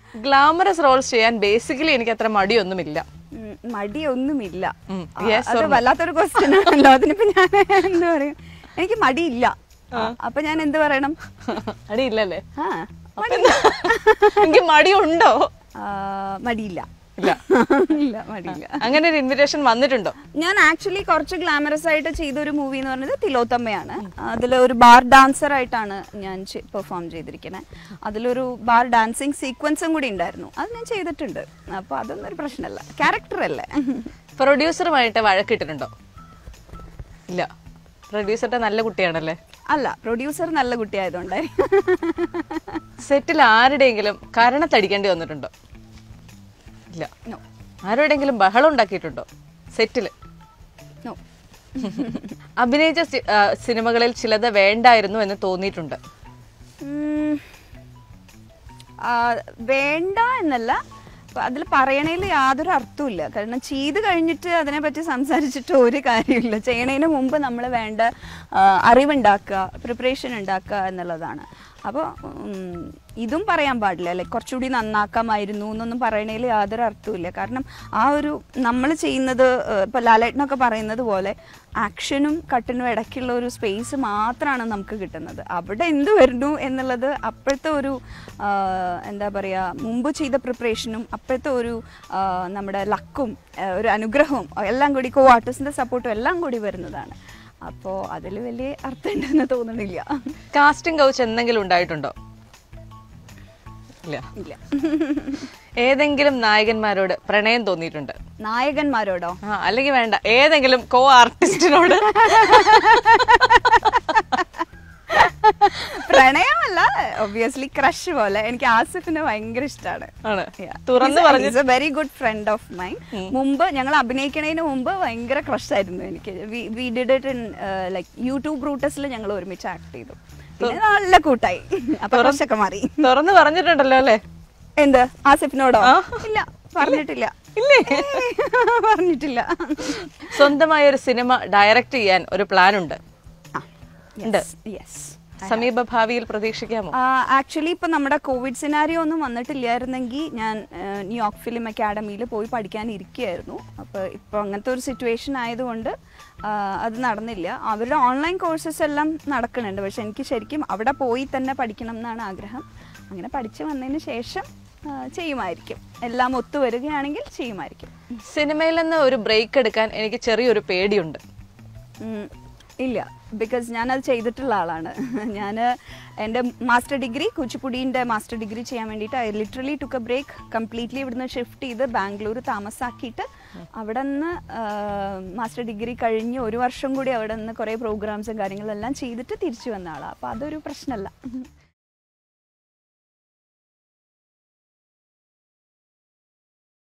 Glamorous Rolls ചെയ്യാൻ basically എനിക്ക് അത്ര മടിയൊന്നുമില്ല ഉം, മടിയൊന്നുമില്ല ഉം, ആ, yes അത് വല്ലാത്തൊരു ക്വസ്റ്റ്യൻ ആണല്ലോ അതിനിപ്പോ ഞാൻ എന്ത് പറയും എനിക്ക് മടിയില്ല ആ, അപ്പൊ ഞാൻ എന്ത് പറയണം മടിയില്ലല്ലേ ആ അപ്പൊ എന്താ? എനിക്ക് മടിയുണ്ടോ ആ, മടിയില്ല ഇല്ല ഇല്ല മടിയില്ല അങ്ങനെ ഒരു ഇൻവിറ്റേഷൻ വന്നിട്ടുണ്ടോ ഞാൻ ആക്ച്വലി കുറച്ച് ഗ്ലാമറസ് ആയിട്ട് ചെയ്ത ഒരു മൂവി എന്ന് പറഞ്ഞത് തിലോത്തമ്മയാണ് അതിൽ ഒരു ബാർ ഡാൻസർ ആയിട്ടാണ് ഞാൻ പെർഫോം ചെയ്തിരിക്കുന്നത് അതിലൊരു ബാർ ഡാൻസിങ് സീക്വൻസും കൂടി ഉണ്ടായിരുന്നു അത് ഞാൻ ചെയ്തിട്ടുണ്ട് അപ്പോൾ അതൊന്നും ഒരു പ്രശ്നമല്ല ക്യാരക്ടർ അല്ലേ പ്രൊഡ്യൂസറുമായിട്ട് വഴക്കിട്ടിട്ടുണ്ടോ ഇല്ല പ്രൊഡ്യൂസറുടെ നല്ല കുട്ടിയാണല്ലേ അല്ല പ്രൊഡ്യൂസർ നല്ല കുട്ടിയായതുകൊണ്ടായി സെറ്റിൽ ആരുടെയെങ്കിലും കരണത്തടിക്കേണ്ടി വന്നിട്ടുണ്ടോ ഇല്ല നോ ആരുടെയെങ്കിലും ബഹളം ഉണ്ടാക്കിയിട്ടുണ്ടോ സെറ്റില് നോ അഭിനയിച്ച സി- ആ, സിനിമകളിൽ ചിലത് വേണ്ടായിരുന്നു എന്ന് തോന്നിയിട്ടുണ്ട് ഉം. ആ, വേണ്ട എന്നല്ല അതിൽ പറയണേൽ യാതൊരു അർത്ഥമില്ല കാരണം ചെയ്ത് കഴിഞ്ഞിട്ട് അതിനെപ്പറ്റി സംസാരിച്ചിട്ട് ഒരു കാര്യമില്ല ചെയ്യണതിന് മുമ്പ് നമ്മൾ വേണ്ട ആ, അറിവുണ്ടാക്കുക പ്രിപ്പറേഷൻ ഉണ്ടാക്കുക എന്നുള്ളതാണ് അപ്പോൾ ഇതും പറയാൻ പാടില്ല ലൈക്ക് കുറച്ചുകൂടി നന്നാക്കാമായിരുന്നു എന്നൊന്നും പറയണതിൽ യാതൊരു അർത്ഥമില്ല കാരണം ആ ഒരു നമ്മൾ ചെയ്യുന്നത് ഇപ്പോൾ ലാലേട്ടനൊക്കെ പറയുന്നത് പോലെ ആക്ഷനും കട്ടിനും ഇടയ്ക്കുള്ള ഒരു സ്പേസ് മാത്രമാണ് നമുക്ക് കിട്ടുന്നത് അവിടെ എന്ത് വരുന്നു എന്നുള്ളത് അപ്പോഴത്തെ ഒരു ആ, എന്താ പറയുക മുമ്പ് ചെയ്ത പ്രിപ്പറേഷനും അപ്പോഴത്തെ ഒരു ആ, നമ്മുടെ ലക്കും ആ, ഒരു അനുഗ്രഹവും എല്ലാം കൂടി കോ ആർട്ടിസ്റ്റിൻ്റെ സപ്പോർട്ടും എല്ലാം കൂടി വരുന്നതാണ് അപ്പോൾ അതിൽ വലിയ അർത്ഥമുണ്ടെന്ന് തോന്നണില്ല കാസ്റ്റിംഗ് കൗച്ച് എന്തെങ്കിലും ഉണ്ടായിട്ടുണ്ടോ ഇല്ല ഇല്ല ഏതെങ്കിലും നായകന്മാരോട് പ്രണയം തോന്നിയിട്ടുണ്ട് നായകന്മാരോടോ ആ അല്ലെങ്കിൽ വേണ്ട ഏതെങ്കിലും കോ ആർട്ടിസ്റ്റിനോട് പ്രണയമല്ല ഒബ്വിയസ്ലി ക്രഷ് പോലെ എനിക്ക് ആസിഫിനെ ഭയങ്കര ഇഷ്ടമാണ് ആണ് തുറന്നു പറഞ്ഞു very good friend of mine മുമ്പ് ഞങ്ങൾ അഭിനയിക്കണതിന് മുമ്പ് ഭയങ്കര ക്രഷ് ആയിരുന്നു എനിക്ക് we did it in like YouTube റൂട്ടസിൽ ഞങ്ങൾ ഒരുമിച്ച് ആക്ട് ചെയ്തു പിന്നെ നല്ല കൂട്ടായി അപ്പൊ കുറച്ചൊക്കെ മാറി തുറന്നു പറഞ്ഞിട്ടുണ്ടല്ലോ അല്ലേ എന്ത് ആസിഫിനോടോ ഇല്ല പറഞ്ഞിട്ടില്ല ഇല്ലേ പറഞ്ഞിട്ടില്ല സ്വന്തമായ ഒരു സിനിമ ഡയറക്റ്റ് ചെയ്യാൻ ഒരു പ്ലാൻ ഉണ്ട് ഉണ്ട്. യെസ് സമീപ ഭാവിയിൽ പ്രതീക്ഷിക്കാമോ ആക്ച്വലി ഇപ്പൊ നമ്മുടെ കോവിഡ് സിനാരിയോ ഒന്നും വന്നിട്ടില്ലായിരുന്നെങ്കിൽ ഞാൻ ആ, ന്യൂയോർക്ക് ഫിലിം അക്കാഡമിയിൽ പോയി പഠിക്കാൻ ഇരിക്കുകയായിരുന്നു അപ്പോൾ ഇപ്പോൾ അങ്ങനത്തെ ഒരു സിറ്റുവേഷൻ ആയതുകൊണ്ട് ആ, അത് നടന്നില്ല അവരുടെ ഓൺലൈൻ കോഴ്സസ് എല്ലാം നടക്കുന്നുണ്ട് പക്ഷെ എനിക്ക് ശരിക്കും അവിടെ പോയി തന്നെ പഠിക്കണം എന്നാണ് ആഗ്രഹം അങ്ങനെ പഠിച്ചു വന്നതിന് ശേഷം ആ, ചെയ്യുമായിരിക്കും എല്ലാം ഒത്തുവരികയാണെങ്കിൽ ചെയ്യുമായിരിക്കും സിനിമയിൽ നിന്ന് ഒരു ബ്രേക്ക് എടുക്കാൻ എനിക്ക് ചെറിയൊരു പേടിയുണ്ട് ഉം, ഇല്ല ബിക്കോസ് ഞാനത് ചെയ്തിട്ടുള്ള ആളാണ് ഞാൻ എൻ്റെ മാസ്റ്റർ ഡിഗ്രി കുച്ചിപ്പുടീൻ്റെ മാസ്റ്റർ ഡിഗ്രി ചെയ്യാൻ വേണ്ടിയിട്ട് I literally took a break completely ഇവിടുന്ന് ഷിഫ്റ്റ് ചെയ്ത് ബാംഗ്ലൂർ താമസാക്കിയിട്ട് അവിടെ നിന്ന് മാസ്റ്റർ ഡിഗ്രി കഴിഞ്ഞ് ഒരു വർഷം കൂടി അവിടെ നിന്ന് കുറേ പ്രോഗ്രാംസും കാര്യങ്ങളെല്ലാം ചെയ്തിട്ട് തിരിച്ചു വന്ന ആളാണ് അപ്പോൾ അതൊരു പ്രശ്നമല്ല